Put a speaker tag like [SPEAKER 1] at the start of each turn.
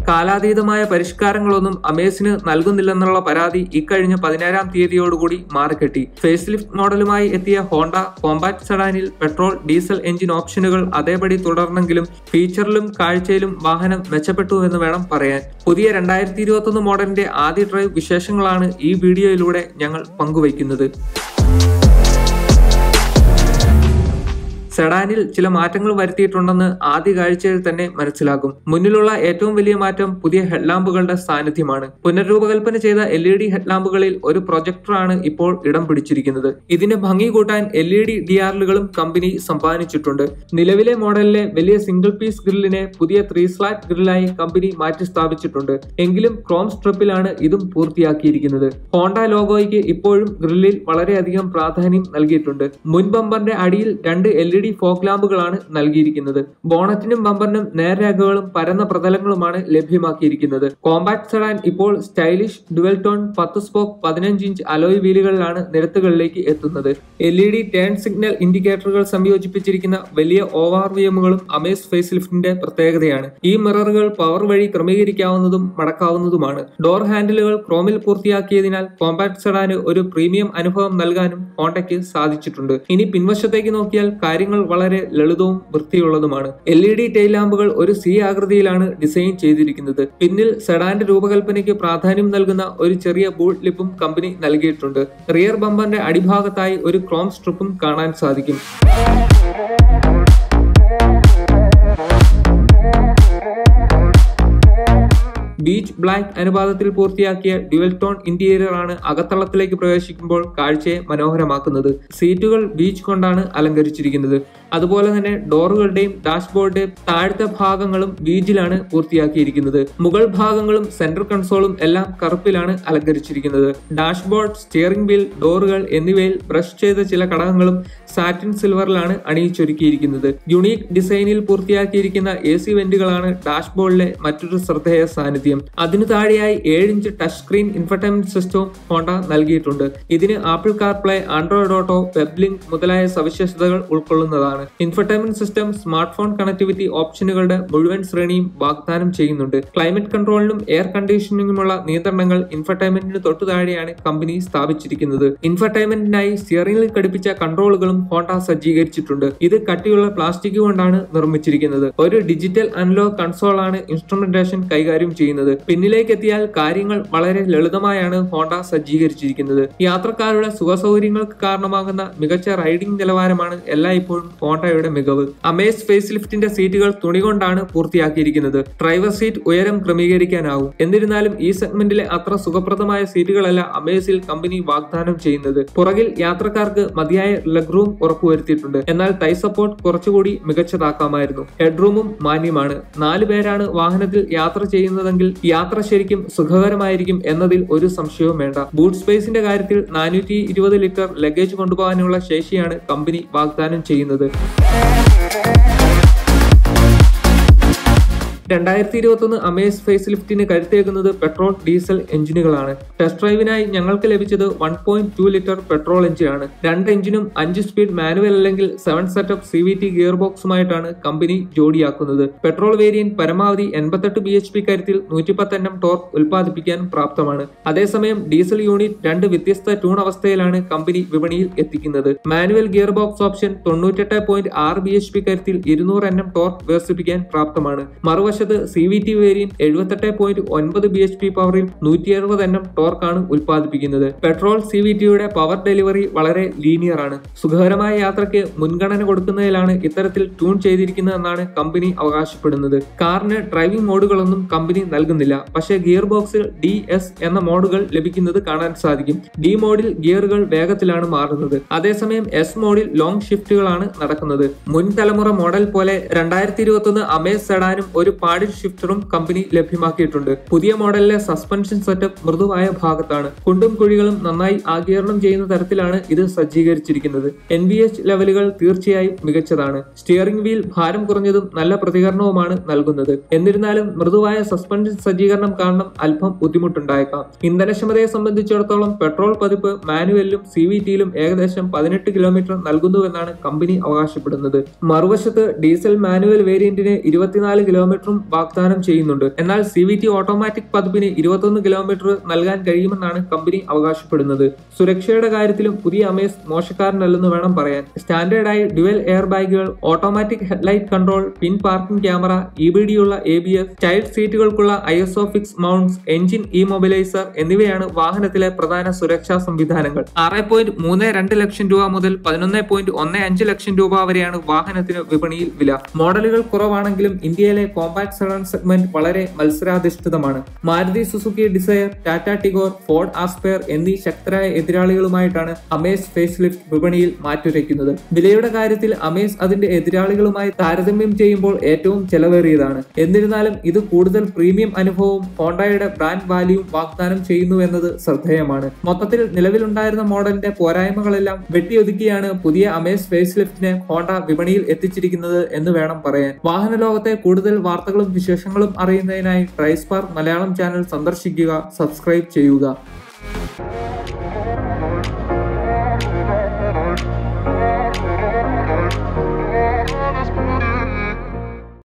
[SPEAKER 1] കാലാതീതമായ പരിഷ്കാരങ്ങളൊന്നും അമേസിന് നൽകുന്നില്ലെന്നുള്ള പരാതി ഇക്കഴിഞ്ഞ പതിനേഴാം തീയതിയോടുകൂടി മാറിക്കെട്ടി ഫേസ് ലിഫ്റ്റ് മോഡലുമായി എത്തിയ ഹോണ്ട കോമ്പാക്ട് സെഡാനിൽ പെട്രോൾ ഡീസൽ എഞ്ചിൻ ഓപ്ഷനുകൾ അതേപടി തുടർന്നെങ്കിലും ഫീച്ചറിലും കാഴ്ചയിലും വാഹനം മെച്ചപ്പെട്ടു എന്ന് വേണം പറയാൻ പുതിയ രണ്ടായിരത്തി ഇരുപത്തൊന്ന് മോഡലിന്റെ ആദ്യ ഡ്രൈവ് വിശേഷങ്ങളാണ് ഈ വീഡിയോയിലൂടെ ഞങ്ങൾ പങ്കുവയ്ക്കുന്നത് സെഡാനിൽ ചില മാറ്റങ്ങൾ വരുത്തിയിട്ടുണ്ടെന്ന് ആദ്യ കാഴ്ചയിൽ തന്നെ മനസ്സിലാകും മുന്നിലുള്ള ഏറ്റവും വലിയ മാറ്റം പുതിയ ഹെഡ്ലാമ്പുകളുടെ സാന്നിധ്യമാണ് പുനർരൂപകൽപ്പന ചെയ്ത എൽ ഇ ഡി ഹെഡ്ലാമ്പുകളിൽ ഒരു പ്രൊജക്ടറാണ് ഇപ്പോൾ ഇടം പിടിച്ചിരിക്കുന്നത് ഇതിന് ഭംഗി കൂട്ടാൻ എൽ ഇ ഡി ഡി ആറുകളും കമ്പനി സമ്പാദിച്ചിട്ടുണ്ട് നിലവിലെ മോഡലിലെ വലിയ സിംഗിൾ പീസ് ഗ്രില്ലിനെ പുതിയ ത്രീ സ്ലാറ്റ് ഗ്രില്ലായി കമ്പനി മാറ്റി സ്ഥാപിച്ചിട്ടുണ്ട് എങ്കിലും ക്രോം സ്ട്രിപ്പിലാണ് ഇതും പൂർത്തിയാക്കിയിരിക്കുന്നത് ഹോണ്ട ലോഗോയ്ക്ക് ഇപ്പോഴും ഗ്രില്ലിൽ വളരെയധികം പ്രാധാന്യം നൽകിയിട്ടുണ്ട് മുൻ ബമ്പറിന്റെ അടിയിൽ രണ്ട് എൽ ഇ ഡി ഫോഗ് ലാമ്പുകളാണ് നൽകിയിരിക്കുന്നത് ബോണറ്റിനും ബമ്പറിനും നേർരേഖകളും പരന്ന പ്രതലങ്ങളുമാണ് ലഭ്യമാക്കിയിരിക്കുന്നത് കോമ്പാക്ട് സെഡാൻ ഇപ്പോൾ സ്റ്റൈലിഷ് ഡുവൽ ടോൺ പത്ത് സ്പോക്ക് പതിനഞ്ച് ഇഞ്ച് അലോയ് വീലുകളിലാണ് നിരത്തുകളിലേക്ക് എത്തുന്നത് L E D turn signal ഇൻഡിക്കേറ്ററുകൾ സംയോജിപ്പിച്ചിരിക്കുന്ന വലിയ ഓവാർ വിഎമ്മുകളും അമേസ് ഫേസ് ലിഫ്റ്റിന്റെ പ്രത്യേകതയാണ് ഈ മിററുകൾ പവർ വഴി ക്രമീകരിക്കാവുന്നതും മടക്കാവുന്നതുമാണ് ഡോർ ഹാൻഡിലുകൾ ക്രോമിൽ പൂർത്തിയാക്കിയതിനാൽ കോമ്പാക്ട് സെഡാന് ഒരു പ്രീമിയം അനുഭവം നൽകാനും ഹോണ്ടയ്ക്ക് സാധിച്ചിട്ടുണ്ട് ഇനി പിൻവശത്തേക്ക് നോക്കിയാൽ കാര്യങ്ങൾ വളരെ ലളിതവും വൃത്തിയുള്ളതുമാണ് എൽ ഇ ഡി ടെയിൽ ലാമ്പുകൾ ഒരു സി ആകൃതിയിലാണ് ഡിസൈൻ ചെയ്തിരിക്കുന്നത് പിന്നിൽ സെഡാന്റെ രൂപകൽപ്പനയ്ക്ക് പ്രാധാന്യം നൽകുന്ന ഒരു ചെറിയ ബൂട്ട് ലിപ്പും കമ്പനി നൽകിയിട്ടുണ്ട് റിയർ ബമ്പറിന്റെ അടിഭാഗത്തായി ഒരു ക്രോം സ്ട്രിപ്പും കാണാൻ സാധിക്കും ബീച്ച് ബ്ലാക്ക് അനുപാതത്തിൽ പൂർത്തിയാക്കിയ ഡ്യുവൽ ടോൺ ഇന്റീരിയർ ആണ് അകത്തളത്തിലേക്ക് പ്രവേശിക്കുമ്പോൾ കാഴ്ചയെ മനോഹരമാക്കുന്നത് സീറ്റുകൾ ബീച്ച് കൊണ്ടാണ് അലങ്കരിച്ചിരിക്കുന്നത് അതുപോലെ തന്നെ ഡോറുകളുടെയും ഡാഷ്ബോർഡിന്റെയും താഴത്തെ ഭാഗങ്ങളും ബീജിലാണ് പൂർത്തിയാക്കിയിരിക്കുന്നത് മുകൾ ഭാഗങ്ങളും സെൻട്രൽ കൺസോളും എല്ലാം കറുപ്പിലാണ് അലങ്കരിച്ചിരിക്കുന്നത് ഡാഷ്ബോർഡ് സ്റ്റിയറിംഗ് വീൽ ഡോറുകൾ എന്നിവയിൽ ബ്രഷ് ചെയ്ത ചില ഘടകങ്ങളും സാറ്റിൻ സിൽവറിലാണ് അണിയിച്ചൊരുക്കിയിരിക്കുന്നത് യുണീക് ഡിസൈനിൽ പൂർത്തിയാക്കിയിരിക്കുന്ന എ സി വെന്റുകളാണ് ഡാഷ്ബോർഡിലെ മറ്റൊരു ശ്രദ്ധേയ സാന്നിധ്യം അതിനു താഴെയായി ഏഴ് ഇഞ്ച് ടച്ച് സ്ക്രീൻ ഇൻഫർടൈൻമെന്റ് സിസ്റ്റവും ഹോണ്ട നൽകിയിട്ടുണ്ട് ഇതിന് Apple CarPlay Android auto web link മുതലായ സവിശേഷതകൾ ഉൾക്കൊള്ളുന്നതാണ് infotainment system smart phone connectivity ഓപ്ഷനുകളുടെ മുഴുവൻ ശ്രേണിയും വാഗ്ദാനം ചെയ്യുന്നുണ്ട് ക്ലൈമറ്റ് കൺട്രോളിനും എയർ കണ്ടീഷനിങ്ങുമുള്ള നിയന്ത്രണങ്ങൾ ഇൻഫർടൈൻമെന്റിന് തൊട്ടു താഴെയാണ് കമ്പനി സ്ഥാപിച്ചിരിക്കുന്നത് ഇൻഫർടൈൻമെന്റിനായി സ്റ്റിയറിംഗിൽ ഘടിപ്പിച്ച കൺട്രോളുകളും ഹോണ്ട സജ്ജീകരിച്ചിട്ടുണ്ട് ഇത് കട്ടിയുള്ള പ്ലാസ്റ്റിക് കൊണ്ടാണ് നിർമ്മിച്ചിരിക്കുന്നത് ഒരു ഡിജിറ്റൽ അനലോഗ് കൺസോളാണ് ഇൻസ്ട്രുമെന്റേഷൻ കൈകാര്യം ചെയ്യുന്നത് പിന്നിലേക്ക് എത്തിയാൽ കാര്യങ്ങൾ വളരെ ലളിതമായാണ് ഹോണ്ട സജ്ജീകരിച്ചിരിക്കുന്നത് യാത്രക്കാരുടെ സുഖസൗകര്യങ്ങൾക്ക് കാരണമാകുന്ന മികച്ച റൈഡിംഗ് നിലവാരമാണ് എല്ലായ്പ്പോഴും ഹോണ്ടയുടെ മികവ് അമേസ് ഫേസ് ലിഫ്റ്റിന്റെ സീറ്റുകൾ തുണി കൊണ്ടാണ് പൂർത്തിയാക്കിയിരിക്കുന്നത് ഡ്രൈവർ സീറ്റ് ഉയരം ക്രമീകരിക്കാനാവും എന്നിരുന്നാലും ഈ സെഗ്മെന്റിലെ അത്ര സുഖപ്രദമായ സീറ്റുകളല്ല അമേസിൽ കമ്പനി വാഗ്ദാനം ചെയ്യുന്നത് പുറകിൽ യാത്രക്കാർക്ക് മതിയായ ലെഗ് റൂം ഉറപ്പുവരുത്തിയിട്ടുണ്ട് എന്നാൽ ടൈ സപ്പോർട്ട് കുറച്ചുകൂടി മികച്ചതാക്കാമായിരുന്നു ഹെഡ്റൂമും മാന്യമാണ് നാല് പേരാണ് വാഹനത്തിൽ യാത്ര ചെയ്യുന്നതെങ്കിൽ യാത്ര ശരിക്കും സുഖകരമായിരിക്കും എന്നതിൽ ഒരു സംശയവും വേണ്ട ബൂട്ട് സ്പേസിന്റെ കാര്യത്തിൽ നാനൂറ്റി ഇരുപത് ലിറ്റർ ലഗേജ് കൊണ്ടുപോകാനുള്ള ശേഷിയാണ് കമ്പനി വാഗ്ദാനം ചെയ്യുന്നത് രണ്ടായിരത്തി ഇരുപത്തൊന്ന് അമേസ് ഫേസ് ലിഫ്റ്റിന് കരുത്തേക്കുന്നത് പെട്രോൾ ഡീസൽ എഞ്ചിനുകളാണ് ടെസ്റ്റ് ഡ്രൈവിനായി ഞങ്ങൾക്ക് ലഭിച്ചത് one point two litre petrol എഞ്ചിനാണ് രണ്ട് എഞ്ചിനും അഞ്ച് സ്പീഡ് മാനുവൽ അല്ലെങ്കിൽ seven setup C V T gear ബോക്സുമായിട്ടാണ് കമ്പനി ജോഡിയാക്കുന്നത് പെട്രോൾ വേരിയന്റ് പരമാവധി എൺപത്തെട്ട് ബി എച്ച് പി കരുത്തിൽ നൂറ്റിപ്പത്ത് എണ്ണം ടോർക്ക് ഉൽപ്പാദിപ്പിക്കാൻ പ്രാപ്തമാണ് അതേസമയം ഡീസൽ യൂണിറ്റ് രണ്ട് വ്യത്യസ്ത ട്യൂൺ അവസ്ഥയിലാണ് കമ്പനി വിപണിയിൽ എത്തിക്കുന്നത് മാനുവൽ ഗിയർ ബോക്സ് ഓപ്ഷൻ തൊണ്ണൂറ്റെട്ട് പോയിന്റ് ആറ് ബി എച്ച് പി കരുത്തിൽ ഇരുന്നൂറ് എണ്ണം ടോർക്ക് വികസിപ്പിക്കാൻ പ്രാപ്തമാണ് മറുവശത്ത് സി വി ടി വേരിയന്റ് എഴുപത്തെട്ട് പോയിന്റ് ഒൻപത് ബി എച്ച് പി പവറിൽ നൂറ്റി അറുപത് എണ്ണം ടോർക്കാണ് ഉൽപ്പാദിപ്പിക്കുന്നത് പെട്രോൾ സി വി ടിയുടെ പവർ ഡെലിവറി വളരെ ലീനിയർ ആണ് സുഖകരമായ യാത്രയ്ക്ക് മുൻഗണന കൊടുക്കുന്നതിലാണ് ഇത്തരത്തിൽ ട്യൂൺ ചെയ്തിരിക്കുന്നതെന്നാണ് കമ്പനി അവകാശപ്പെടുന്നത് കാറിന് ഡ്രൈവിംഗ് മോഡുകളൊന്നും കമ്പനി നൽകുന്നില്ല പക്ഷേ ഗിയർ ബോക്സിൽ ഡി എസ് എന്ന മോഡുകൾ ലഭിക്കുന്നത് കാണാൻ സാധിക്കും ഡി മോഡിൽ ഗിയറുകൾ വേഗത്തിലാണ് മാറുന്നത് അതേസമയം എസ് മോഡിൽ ലോങ് ഷിഫ്റ്റുകളാണ് നടക്കുന്നത് മുൻ തലമുറ മോഡൽ പോലെ രണ്ടായിരത്തി ഇരുപത്തൊന്ന് അമേസ് സെഡാനും ഒരു പാഡിൽ ഷിഫ്റ്ററും കമ്പനി ലഭ്യമാക്കിയിട്ടുണ്ട് പുതിയ മോഡലിലെ സസ്പെൻഷൻ സെറ്റപ്പ് മൃദുവായ ഭാഗത്താണ് കുണ്ടും കുഴികളും നന്നായി ആഗീരണം ചെയ്യുന്ന തരത്തിലാണ് ഇത് സജ്ജീകരിച്ചിരിക്കുന്നത് എൻ വി എച്ച് ലെവലുകൾ തീർച്ചയായും മികച്ചതാണ് സ്റ്റിയറിംഗ് വീൽ ഭാരം കുറഞ്ഞതും നല്ല പ്രതികരണവുമാണ് നൽകുന്നത് എന്നിരുന്നാലും മൃദുവായ സസ്പെൻഷൻ സജ്ജീകരണം കാരണം അല്പം ബുദ്ധിമുട്ടുണ്ടായേക്കാം ഇന്ധനക്ഷമതയെ സംബന്ധിച്ചിടത്തോളം പെട്രോൾ പതിപ്പ് മാനുവലിലും സി വി ടിയിലും ഏകദേശം പതിനെട്ട് കിലോമീറ്റർ നൽകുന്നുവെന്നാണ് കമ്പനി അവകാശപ്പെടുന്നത് മറുവശത്ത് ഡീസൽ മാനുവൽ വേരിയന്റിന് ഇരുപത്തിനാല് കിലോമീറ്ററും വാഗ്ദാനം ചെയ്യുന്നുണ്ട് എന്നാൽ സി വി ടി ഓട്ടോമാറ്റിക് പതിപ്പിന് ഇരുപത്തൊന്ന് കിലോമീറ്റർ നൽകാൻ കഴിയുമെന്നാണ് കമ്പനി അവകാശപ്പെടുന്നത് സുരക്ഷയുടെ കാര്യത്തിലും പുതിയ അമേസ് മോശക്കാരനല്ലെന്ന് വേണം പറയാൻ സ്റ്റാൻഡേർഡായി ഡുവൽ എയർ ബാഗുകൾ ഓട്ടോമാറ്റിക് ഹെഡ്ലൈറ്റ് കൺട്രോൾ പിൻ parking camera E B D ഉള്ള എ ബി എസ് ചൈൽഡ് സീറ്റുകൾക്കുള്ള I S O fix mounts engine immobiliser എന്നിവയാണ് വാഹനത്തിലെ പ്രധാന സുരക്ഷാ സംവിധാനങ്ങൾ ആറ് പോയിന്റ് മൂന്ന് രണ്ട് ലക്ഷം രൂപ മുതൽ പതിനൊന്ന് പോയിന്റ് ഒന്ന് അഞ്ച് ലക്ഷം രൂപ വരെയാണ് വാഹനത്തിന് വിപണിയിൽ വില മോഡലുകൾ കുറവാണെങ്കിലും ഇന്ത്യയിലെ കോമ്പാക്ട് സെഡാൻ സെഗ്മെന്റ് വളരെ മത്സരാധിഷ്ഠിതമാണ് Maruti Suzuki Dzire Tata Tigor Ford Aspire എന്നീ ശക്തരായ എതിരാളികളുമായിട്ടാണ് അമേസ് ഫേസ് ലിഫ്റ്റ് വിപണിയിൽ മാറ്റുരയ്ക്കുന്നത് വിലയുടെ കാര്യത്തിൽ അമേസ് അതിന്റെ എതിരാളികളുമായി താരതമ്യം ചെയ്യുമ്പോൾ ഏറ്റവും ചെലവേറിയതാണ് എന്നിരുന്നാലും ഇത് കൂടുതൽ പ്രീമിയം അനുഭവവും ഹോണ്ടയുടെ ബ്രാൻഡ് വാല്യൂവും വാഗ്ദാനം ചെയ്യുന്നു എന്നത് ശ്രദ്ധേയമാണ് മൊത്തത്തിൽ നിലവിലുണ്ടായിരുന്ന മോഡലിന്റെ പോരായ്മകളെല്ലാം വെട്ടിയൊതുക്കിയാണ് പുതിയ അമേസ് ഫേസ് ലിഫ്റ്റിനെ ഹോണ്ട വിപണിയിൽ എത്തിച്ചിരിക്കുന്നത് എന്ന് വേണം പറയാൻ വാഹന ലോകത്തെ കൂടുതൽ വാർത്തകളും വിശേഷങ്ങളും അറിയുന്നതിനായി ട്രൈസ്പാർക്ക് മലയാളം ചാനൽ സന്ദർശിക്കുക സബ്സ്ക്രൈബ് ചെയ്യുക